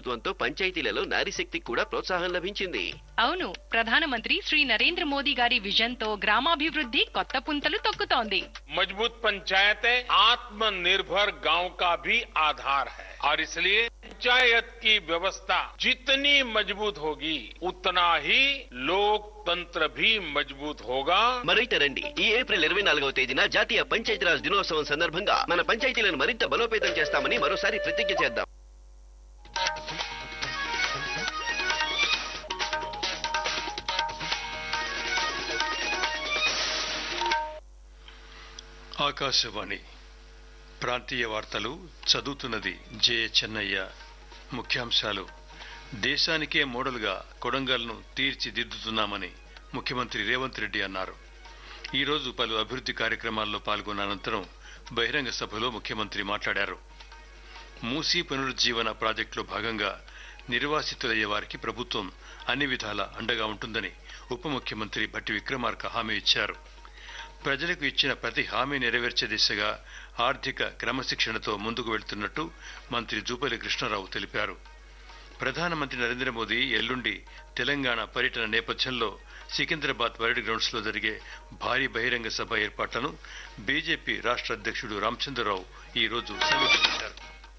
నేతృత్వంతో పంచాయతీలలో నారీశక్తికి కూడా ప్రోత్సాహం లభించింది అవును ప్రధానమంత్రి శ్రీ నరేంద్ర మోదీ గారి విజన్ తో గ్రామాభివృద్ధి కొత్త పుంతలు తొక్కుతోంది मजबूत पंचायतें आत्मनिर्भर गांव का भी आधार है और इसलिए पंचायत की व्यवस्था जितनी मजबूत होगी उतना ही लोकतंत्र भी मजबूत होगा మరైతే రండి ఈ ఏప్రిల్ ఇరవై నాలుగవ తేదీన జాతీయ పంచాయతీరాజ్ దినోత్సవం సందర్భంగా మన పంచాయతీలను మరింత బలోపేతం చేస్తామని మరోసారి ప్రతిజ్ఞ చేద్దాం ఆకాశవాణి ప్రాంతీయ వార్తలు చదువుతున్నది జే చెన్నయ్య ముఖ్యాంశాలు దేశానికే మోడల్గా కొడంగల్ను తీర్చిదిద్దుతున్నామని ముఖ్యమంత్రి రేవంత్ రెడ్డి అన్నారు ఈరోజు పలు అభివృద్ధి కార్యక్రమాల్లో పాల్గొన్న అనంతరం బహిరంగ సభలో ముఖ్యమంత్రి మాట్లాడారు మూసీ పునరుజ్జీవన ప్రాజెక్టులో భాగంగా నిర్వాసితులయ్యే వారికి ప్రభుత్వం అన్ని విధాల అండగా ఉంటుందని ఉప ముఖ్యమంత్రి భట్టి విక్రమార్క హామీ ఇచ్చారు ప్రజలకు ఇచ్చిన ప్రతి హామీ నెరవేర్చే దిశగా ఆర్థిక క్రమశిక్షణతో ముందుకు వెళ్తున్నట్టు మంత్రి జూపల్లి కృష్ణారావు తెలిపారు ప్రధానమంత్రి నరేంద్ర మోదీ ఎల్లుండి తెలంగాణ పర్యటన నేపథ్యంలో సికింద్రాబాద్ పరేడ్ గ్రౌండ్స్ లో జరిగే భారీ బహిరంగ సభ ఏర్పాట్లను బీజేపీ రాష్ట్ర అధ్యక్షుడు రామచంద్రరావు ఈ రోజు సమీక్షించారు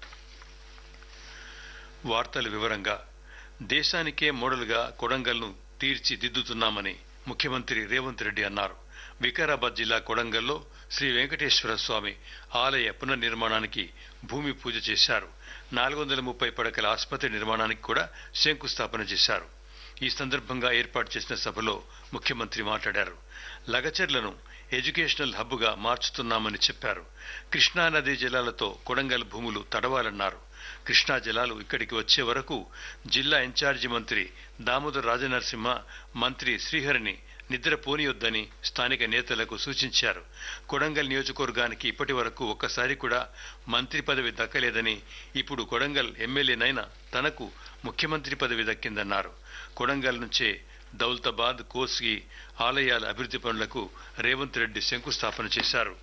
వార్తల వివరంగా దేశానికే మోడల్గా కొడంగల్ను తీర్చిదిద్దుతున్నామని ముఖ్యమంత్రి రేవంత్ రెడ్డి అన్నారు వికారాబాద్ జిల్లా కొడంగల్లో శ్రీ వెంకటేశ్వర స్వామి ఆలయ పునర్నిర్మాణానికి భూమి పూజ చేశారు నాలుగు వందల ముప్పై పడకల ఆసుపత్రి నిర్మాణానికి కూడా శంకుస్థాపన చేశారు ఈ సందర్భంగా ఏర్పాటు చేసిన సభలో ముఖ్యమంత్రి మాట్లాడారు లగచర్లను ఎడ్యుకేషనల్ హబ్గా మార్చుతున్నామని చెప్పారు కృష్ణా నదీ జలాలతో కొడంగల్ భూములు తడవాలన్నారు కృష్ణా జలాలు ఇక్కడికి వచ్చే వరకు జిల్లా ఇన్ఛార్జి మంత్రి దామోదర్ రాజనరసింహ మంత్రి శ్రీహరిని నిద్రపోనియొద్దని స్థానిక నేతలకు సూచించారు కొడంగల్ నియోజకవర్గానికి ఇప్పటి వరకు ఒక్కసారి కూడా మంత్రి పదవి దక్కలేదని ఇప్పుడు కొడంగల్ ఎమ్మెల్యేనైనా తనకు ముఖ్యమంత్రి పదవి దక్కిందన్నారు కొడంగల్ నుంచే దౌలతాబాద్ కోస్గి ఆలయాల అభివృద్ధి పనులకు రేవంత్ రెడ్డి శంకుస్థాపన చేశారు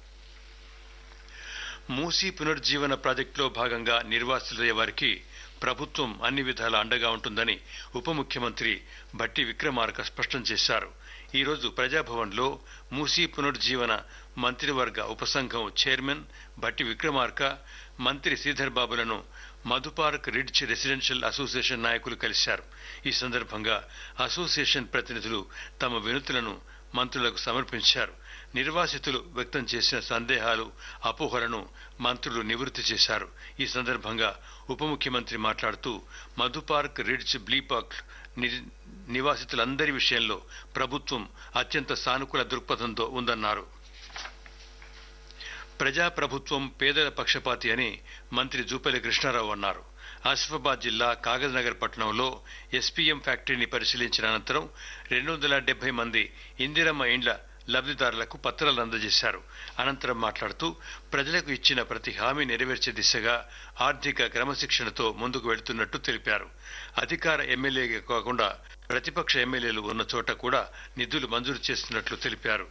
మూసీ పునర్జీవన ప్రాజెక్టులో భాగంగా నిర్వాసితులయ్యే వారికి ప్రభుత్వం అన్ని విధాల అండగా ఉంటుందని ఉప ముఖ్యమంత్రి భట్టి విక్రమార్క స్పష్టం చేశారు ఈ రోజు ప్రజాభవన్లో మూసీ పునర్జీవన మంత్రివర్గ ఉపసంఘం చైర్మన్ భట్టి విక్రమార్క మంత్రి శ్రీధర్ బాబులను మధుపార్క్ రిడ్జ్ రెసిడెన్షియల్ అసోసియేషన్ నాయకులు కలిశారు ఈ సందర్భంగా అసోసియేషన్ ప్రతినిధులు తమ వినతులను మంత్రులకు సమర్పించారు నిర్వాసితులు వ్యక్తం చేసిన సందేహాలు అపోహలను మంత్రులు నివృత్తి చేశారు ఈ సందర్భంగా ఉప ముఖ్యమంత్రి మాట్లాడుతూ మధుపార్క్ రిడ్జ్ బ్లీపాక్ నివాసితులందరి విషయంలో ప్రభుత్వం అత్యంత సానుకూల దృక్పథంతో ఉందన్నారు ప్రజాప్రభుత్వం పేదల పక్షపాతి అని మంత్రి జూపల్లి కృష్ణారావు అన్నారు ఆసిఫాబాద్ జిల్లా కాగజ్నగర్ పట్టణంలో ఎస్పీఎం ఫ్యాక్టరీని పరిశీలించిన అనంతరం రెండు వందల డెబ్బై మంది ఇందిరమ్మ ఇండ్ల లబ్ధిదారులకు పత్రాలు అందజేశారు అనంతరం మాట్లాడుతూ ప్రజలకు ఇచ్చిన ప్రతి హామీ నెరవేర్చే దిశగా ఆర్థిక క్రమశిక్షణతో ముందుకు వెళ్తున్నట్టు తెలిపారు అధికార ఎమ్మెల్యేగా కాకుండా ప్రతిపక్ష ఎమ్మెల్యేలు ఉన్న చోట కూడా నిధులు మంజూరు చేస్తున్నట్లు తెలిపారు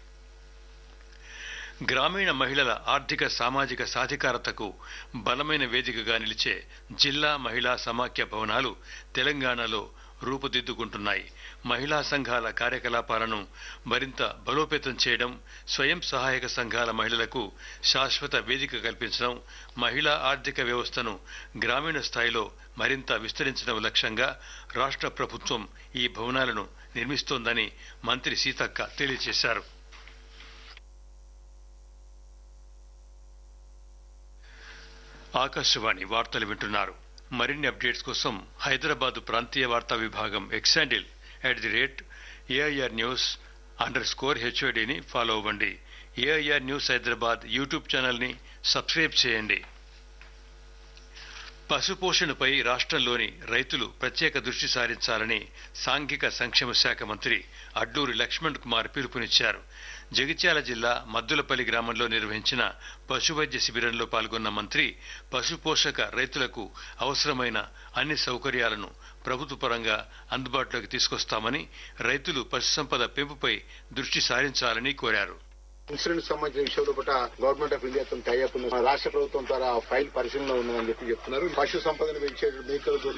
గ్రామీణ మహిళల ఆర్థిక సామాజిక సాధికారతకు బలమైన వేదికగా నిలిచే జిల్లా మహిళా సమాఖ్య భవనాలు తెలంగాణలో రూపుదిద్దుకుంటున్నాయి మహిళా సంఘాల కార్యకలాపాలను మరింత బలోపేతం చేయడం స్వయం సహాయక సంఘాల మహిళలకు శాశ్వత వేదిక కల్పించడం మహిళా ఆర్థిక వ్యవస్థను గ్రామీణ స్థాయిలో మరింత విస్తరించడం లక్ష్యంగా రాష్ట్ర ప్రభుత్వం ఈ భవనాలను నిర్మిస్తోందని మంత్రి సీతక్క తెలియజేశారు ఆకాశవాణి వార్తలు వింటున్నారు మరిన్ని అప్డేట్స్ కోసం హైదరాబాద్ ప్రాంతీయ వార్తా విభాగం X handle at the rate AIR news underscore హెచ్ఓడిని ఫాలో అవ్వండి ఏఐఆర్ న్యూస్ హైదరాబాద్ యూట్యూబ్ ఛానల్ని సబ్స్క్రైబ్ చేయండి పశుపోషణపై రాష్ట్రంలోని రైతులు ప్రత్యేక దృష్టి సారించాలని సాంఘిక సంక్షేమ శాఖ మంత్రి అడ్డూరి లక్ష్మణ్ కుమార్ పిలుపునిచ్చారు జగిత్యాల జిల్లా మద్దులపల్లి గ్రామంలో నిర్వహించిన పశువైద్య శిబిరంలో పాల్గొన్న మంత్రి పశుపోషక రైతులకు అవసరమైన అన్ని సౌకర్యాలను ప్రభుత్వ పరంగా అందుబాటులోకి తీసుకొస్తామని రైతులు పశుసంపద పెంపుపై దృష్టి సారించాలని కోరారు ఇన్సూరెన్స్ సంబంధించిన విషయంలో కూడా గవర్నమెంట్ ఆఫ్ ఇండియాతో టైఅప్ ఉన్న రాష్ట్ర ప్రభుత్వం ద్వారా ఆ ఫైల్ పరిశీలనలో ఉన్నదని చెప్పి చెప్తున్నారు పశు సంపదను పెంచే మేకల